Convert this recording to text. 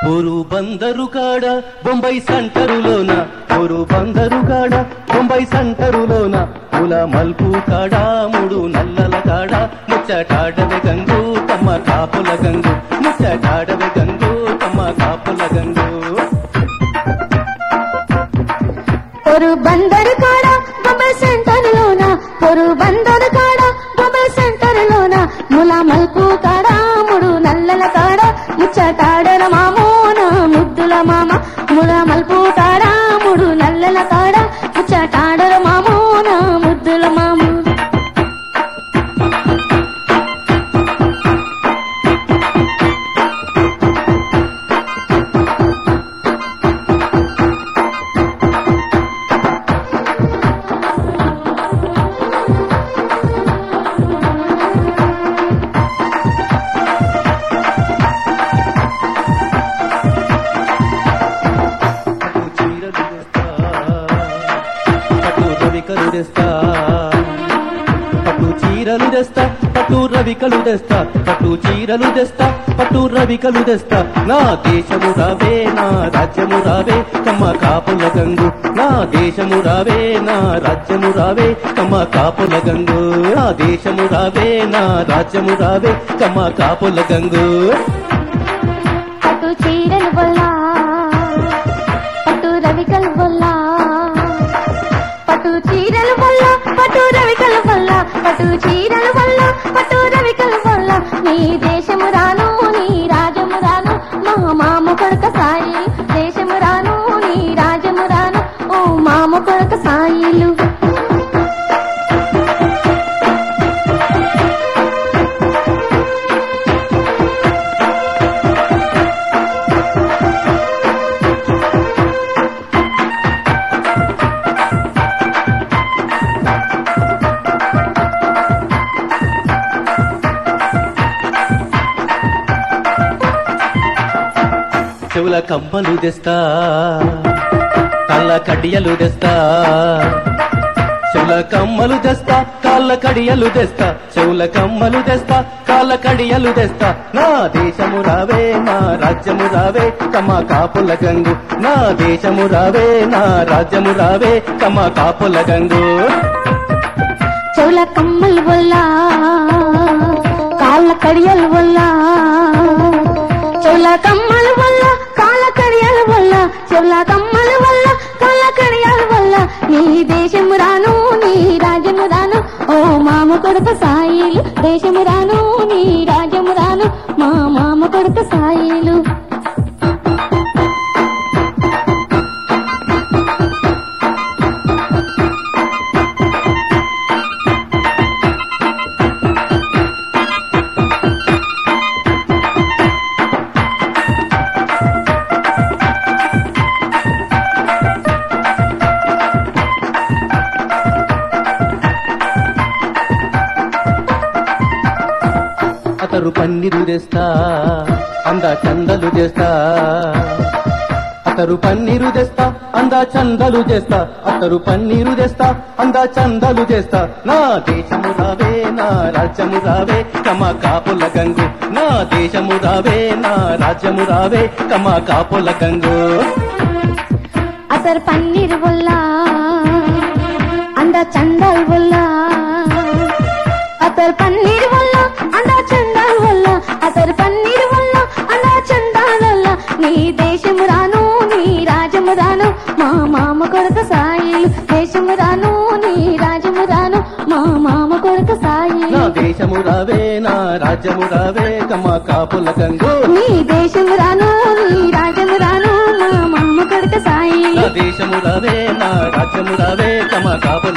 పోరు బందరు కాడ బొంబాయి సంటరులోన పోరు బందరు కాడ బొంబాయి సంటరులోన పుల మల్పు కాడ మూడు నల్లల కాడ ముచ్చటాడవే గంగు తమ్మ కాపుల గంగు ముచ్చటాడవే గంగు తమ్మ కాపుల గంగు పొరు బందరు కాడ బొమ్మల సెంటర్ లోన పొరు బందరు కాడ బొమ్మల సెంటర్ లోన ముల మల్పు కాడ ముడు నల్లల కాడ ముచ్చటాడల మామోన ముద్దుల మామ ముల మల్పు కాడ ముడు నల్లల కాడ ముచ్చటాడల మామోన ముద్దుల మామ పట్టు చీరలు తెస్తా పట్టు రవికలు తెస్తా పట్టు చీరలు తెస్తా పట్టు రవికలు తెస్తా పట్టు చీరలు తెస్తా పట్టు రవికలు తెస్తా నా దేశము రావే నా రాజ్యము రావే కమ్మ కాపుల గంగు నా దేశము రావే నా రాజ్యము రావే కమ్మ కాపుల గంగు నా దేశము రావే నా రాజ్యము రావే కమ్మ కాపుల గంగు పట్టు చీరలు వల్ల పట్టు రవికలు వల్ల పట్టు చీరలు వల్ల పట్టు రవికలు వల్ల పట్టు చీరలు వల్ల పట్టు రవికలు వల్ల నీ దేశము రాను నీ రాజము రాను మా మామ కొడుక సాయి దేశము రాను నీ రాజము రాను ఓ మామ కొడుక సాయిలు చెవుల కమ్మలు తెస్తా కళ్ళ కడియలు తెస్తా చెవుల కమ్మలు తెస్తా కాళ్ళ కడియలు తెస్తా చెవుల కమ్మలు తెస్తా కాళ్ళ కడియలు తెస్తా నా దేశము రావే నా రాజ్యము రావే కమ కాపుల గంగు నా దేశము రావే నా రాజ్యము రావే కమ కాపుల గంగు చెవుల కమ్మల వల్ల కాళ్ళ కడియల వల్ల చెవుల కమ్మల వల్ల కాళ్ళ కడియల వల్ల చెవుల కమ్మల వల్ల కాళ్ళ కడియల వల్ల నీ దేశము రాను నీ రాజ్యము రాను ఓ మామ కొడుక సాయిలు దేశము రాను నీ రాజ్యము రాను మా మామ కొడుక సాయిలు అతరు పన్నీరు తెస్తా అందా చందలు చేస్తా అతరు పన్నీరు తెస్తా అందా చందలు చేస్తా అతరు పన్నీరు తెస్తా అందా చందలు చేస్తా నా దేశము రావే నా రాజ్యము రావే కమ కాపుల గంగు నా దేశము రావే నా రాజ్యము రావే కమ కాపుల గంగు అసలు పన్నీర్ వల్ల అంద చందాల్ వల్ల అసలు పన్నీర్ వల్ల అంద చందాల్ వల్ల అసలు పన్నీర్ వల్ల అంద చందాల్ వల్ల నీ దేశము రాను నీ రాజము రాను మా మామ కొడుక సాయిలు దేశము రాను నీ రాజము రాను మా మామ కొడుక నా సాయిలు దేశము రావే నా రాజ్యము రావే కమ కాపుల గంగు నీ దేశము రాను నీ రాజము రాను మా మామ కొడుక సాయిలు నా దేశము రావే నా రాజ్యము రావే కమ కాపుల